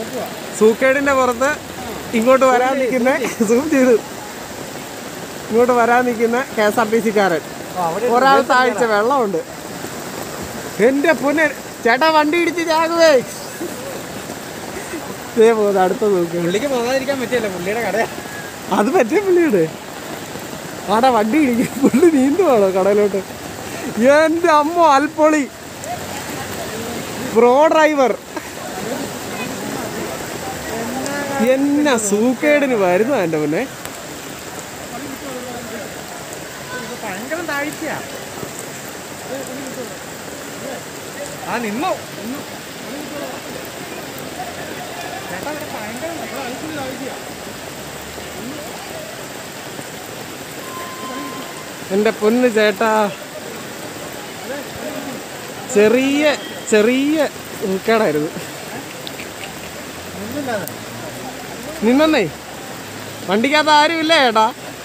സൂക്കേടിന്റെ പുറത്ത് ഇങ്ങോട്ട് വരാൻ നിൽക്കുന്ന സൂം ചെയ്തു ഇങ്ങോട്ട് വരാൻ നിൽക്കുന്ന കെ എസ് ആർ ടി സിക്കാരൻ ഒരാൾ താഴ്ച വെള്ളമുണ്ട് എന്റെ പൊന്നെ ചേട്ടാ വണ്ടി ഇടിച്ച് ചാകുവേ ദേ പോകുന്നു അടുത്ത നോക്ക് പുള്ളിക്ക് പോകാതിരിക്കാൻ പറ്റില്ല പുള്ളിയുടെ കട അത് പറ്റേ പുള്ളിയുടെ ആടാ വണ്ടി ഇടിക്കും പുള്ളി നീന്തുവാണോ കടയിലോട്ട് എന്റെ അമ്മ അൽപ്പൊളി പ്രോ ഡ്രൈവർ എന്നാ സൂക്കേടിന് വരുന്നു എന്റെ മുന്നേ ഭയങ്കര താഴ്ചയാ ആ നിന്നോ നിന്നു. ചേട്ടാ ഇവിടെ ഭയങ്കര താഴ്ചയാ എൻ്റെ പൊന്ന് ചേട്ടാ ചെറിയ ചെറിയ സൂക്കേടായിരുന്നു നിന്നേ വണ്ടിക്കകത്ത് ആരുമില്ല ചേട്ടാ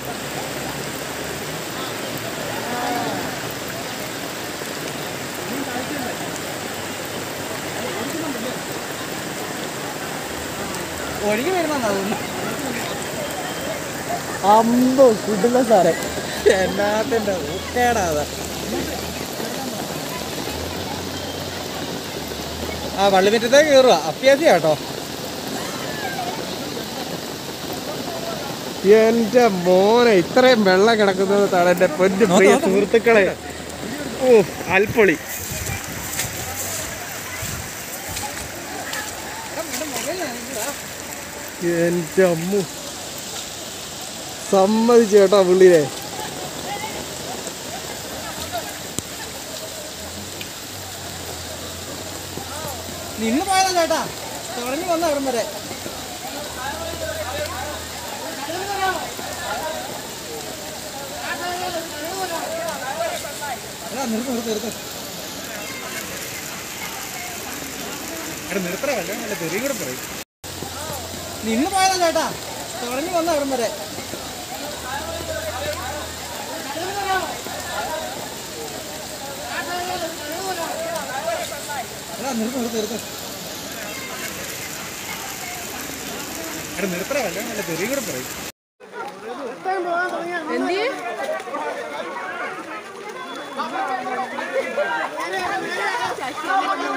ഒഴുകി വരുന്ന തോന്നുന്നു അമ്പോ കിട്ടില്ല സാറേ എന്നാത്തിന്റെ ഊക്കേടാ അത് ആ വള്ളിമുറ്റത്തേക്ക് കയറുക അത്യാവശ്യം കേട്ടോ എന്റെ മോനെ ഇത്രയും വെള്ളം കിടക്കുന്നത് താണ് എന്റെ പൊന്നു പ്രിയ സുഹൃത്തുക്കളെ ഓ അൽപ്പൊളി എന്റെ അമ്മു സമ്മതിച്ചു കേട്ടോ പുള്ളിനെ നിന്ന് പോയതാ ചേട്ടാ തുടങ്ങി വന്ന ഇടം വരെ എടാ, നിർത്ത് നിർത്ത് നിർത്ത് എടാ നിർത്തറ വല്ല നല്ല തെറിയും കൂടെ പറയും നിന്ന് പോയതാ ചേട്ടാ തുടങ്ങി വന്ന ഇടം വരെ എടാ നിർത്ത് നിർത്ത് നിർത്ത് എടാ നിർത്തറ വല്ല നല്ല തെറിയും കൂടെ പറയും എന്തിയെ ആ